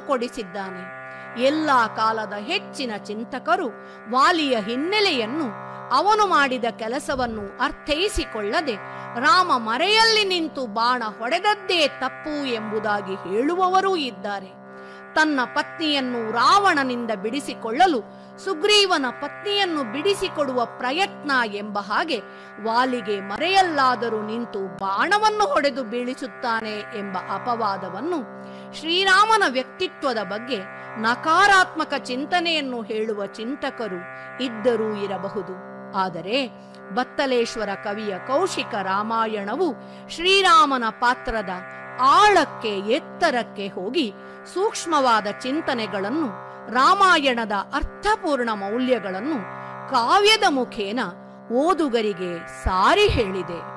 ಕೊಡಿಸಿದ್ದಾನೆ ಎಲ್ಲ ಕಾಲದ ಹೆಚ್ಚಿನ ಚಿಂತಕರು ವಾಲಿಯ ಹಿನ್ನೆಲೆಯನ್ನು ಅವನು ಮಾಡಿದ ಕೆಲಸವನ್ನು ಅರ್ಥೈಸಿಕೊಳ್ಳದೆ ರಾಮ ಮರೆಯಲ್ಲಿ ನಿಂತು ಬಾಣ ಹೊಡೆದದ್ದೇ ತಪ್ಪು ಎಂಬುದಾಗಿ ಹೇಳುವವರೂ ಇದ್ದಾರೆ ತನ್ನ ಪತ್ನಿಯನ್ನು ರಾವಣನಿಂದ ಬಿಡಿಸಿಕೊಳ್ಳಲು ಸುಗ್ರೀವನ ಪತ್ನಿಯನ್ನು ಬಿಡಿಸಿಕೊಡುವ ಪ್ರಯತ್ನ ಎಂಬ ಹಾಗೆ ವಾಲಿಗೆ ಮರೆಯಲ್ಲಾದರೂ ನಿಂತು ಬಾಣವನ್ನು ಹೊಡೆದು ಬೀಳಿಸುತ್ತಾನೆ ಎಂಬ ಅಪವಾದವನ್ನು ಶ್ರೀರಾಮನ ವ್ಯಕ್ತಿತ್ವದ ಬಗ್ಗೆ ನಕಾರಾತ್ಮಕ ಚಿಂತನೆಯನ್ನು ಹೇಳುವ ಚಿಂತಕರು ಇದ್ದರೂ ಇರಬಹುದು ಆದರೆ ಬತ್ತಲೇಶ್ವರ ಕವಿಯ ಕೌಶಿಕ ರಾಮಾಯಣವು ಶ್ರೀರಾಮನ ಪಾತ್ರದ ಆಳಕ್ಕೆ ಎತ್ತರಕ್ಕೆ ಹೋಗಿ ಸೂಕ್ಷ್ಮವಾದ ಚಿಂತನೆಗಳನ್ನು ರಾಮಾಯಣದ ಅರ್ಥಪೂರ್ಣ ಮೌಲ್ಯಗಳನ್ನು ಕಾವ್ಯದ ಮುಖೇನ ಓದುಗರಿಗೆ ಸಾರಿ ಹೇಳಿದೆ